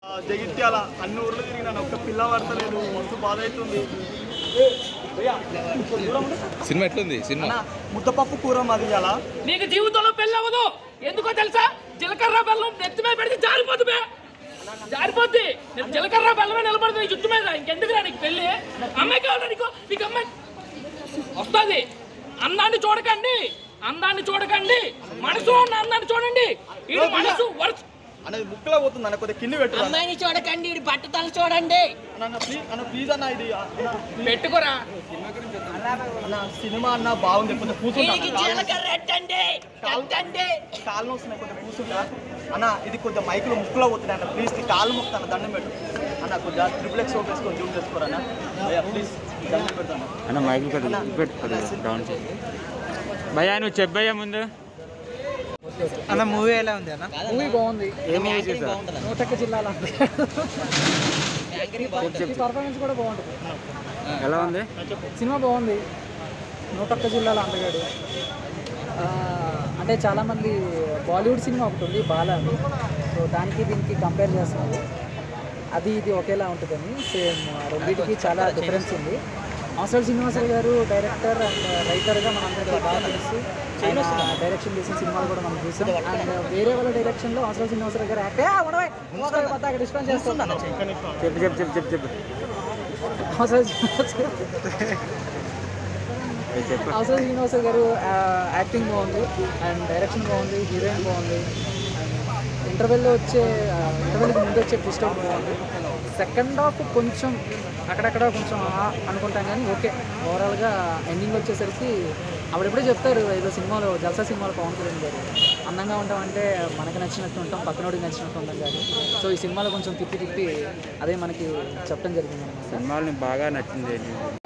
ఆ, జగిత్యాల అన్ని ఊర్లు తిరిగినాను ఒక్క పిల్ల పడతలేదు మస్తు బాధ అవుతుంది సినిమా ఎట్లుంది సినిమా అన్న ముద్దపప్పు కూర మాది ఇవాళ నీకు జీవితంలో పెళ్ళి అవ్వదు ఎందుకో తెలుసా జీలకర్ర బెల్లం నెత్తి మీద పెడితే జారిపోతుంది జారిపోద్ది నేను జీలకర్ర బెల్లమే నిలబడుతుంది జుట్టు మీద ఇంకెందుకురా నీకు పెళ్ళి అమ్మాయి కావాలా నీకు నీకు అమ్మాయి వస్తుంది అందాన్ని చూడకండి అందాన్ని చూడకండి మనసు ఉన్న అందాన్ని చూడండి ఈ మనసు వరుస అనేది బుక్లో పోతుంది అన్న కొద్దిగా కింద పెట్టు అన్న. అమ్మాయిని చూడకండి ఈ బట్టతలు చూడండి అన్న ప్లీజ్ అన్న ప్లీజ్ అన్న ఇది అన్న, పెట్టుకోరా అన్న సినిమా అన్న బాగుంది కొంచెం కూర్చుంటా దీనికి జీలకర్ర ఎట్టండి ఎట్టండి కాళ్ళు వస్తున్నాయి కొంచెం కూర్చుంటా అన్న ఇది కొంచెం మైకులో ముక్కులో పోతున్నాయి అన్న ప్లీజ్ నీ కాళ్ళు మొక్కుతాను దండం పెట్టు అన్న కొద్దిగా ట్రిపుల్ ఎక్స్ వేసుకొని జూమ్ చేసుకోరన్న అయ్యా ప్లీజ్ దండం పెడతాను అన్న మైక్ కొద్దిగా పెట్టు కొద్దిగా డౌన్ చేయి భయ్యా నువ్వు చెప్పయ్యా ముందు అన్న మూవీ ఎలా ఉంది అన్న మూవీ బాగుంది ఏ మూవీ చూసా నూటెక్క జిల్లాలో ఈ పర్ఫార్మెన్స్ కూడా బాగుంటుంది ఎలా ఉంది సినిమా బాగుంది నూటొక్క జిల్లాలో అందగాడు ఆ, అంటే చాలామంది బాలీవుడ్ సినిమా ఒకటి ఉంది బాలా అని సో దానికి దీనికి కంపేర్ చేస్తున్నారు అది ఇది ఒకేలా ఉంటుందని సేమ్ రెండింటికి చాలా డిఫరెన్స్ ఉంది అవసరం శ్రీనివాసరావు గారు డైరెక్టర్ అండ్ రైటర్గా మనందరికీ బాగా తెలుసు ఆయన డైరెక్షన్ చేసిన సినిమాలు కూడా మనం చూసాం అండ్ వేరే వాళ్ళ డైరెక్షన్లో అవసరం శ్రీనివాసరావు గారు యాక్ట్ ఉండవే అక్కడ డిస్పెన్స్ చేస్తున్నాను చెప్పు చెప్పు చెప్పు చెప్పు చెప్పు అవసరం శ్రీనివాసరావు ఏ చెప్పు అవసరం శ్రీనివాసరావు గారు ఆ, యాక్టింగ్ బాగుంది అండ్ డైరెక్షన్ బాగుంది హీరోయిన్ బాగుంది అండ్ ఇంటర్వెల్లో వచ్చే ఆ, ఇంటర్వెల్కి ముందు వచ్చే ట్విస్ట్ అవుట్ బాగుంది సెకండ్ హాఫ్ కొంచెం అక్కడక్కడ కొంచెం ఆ అనుకుంటాం కానీ ఓకే ఓవరాల్గా ఎండింగ్ వచ్చేసరికి అప్పుడెప్పుడే చెప్తారు ఏదో సినిమాలో జల్సా సినిమాలో పవన్ కళ్యాణ్ గారు అందంగా ఉంటామంటే మనకి నచ్చినట్టు ఉంటాం పక్కనోడికి నచ్చినట్టు ఉంటాం కానీ సో ఈ సినిమాలో కొంచెం తిప్పి తిప్పి అదే మనకి చెప్పడం జరిగింది అన్నమాట సినిమాలు నీకు బాగా నచ్చింది ఏంటి?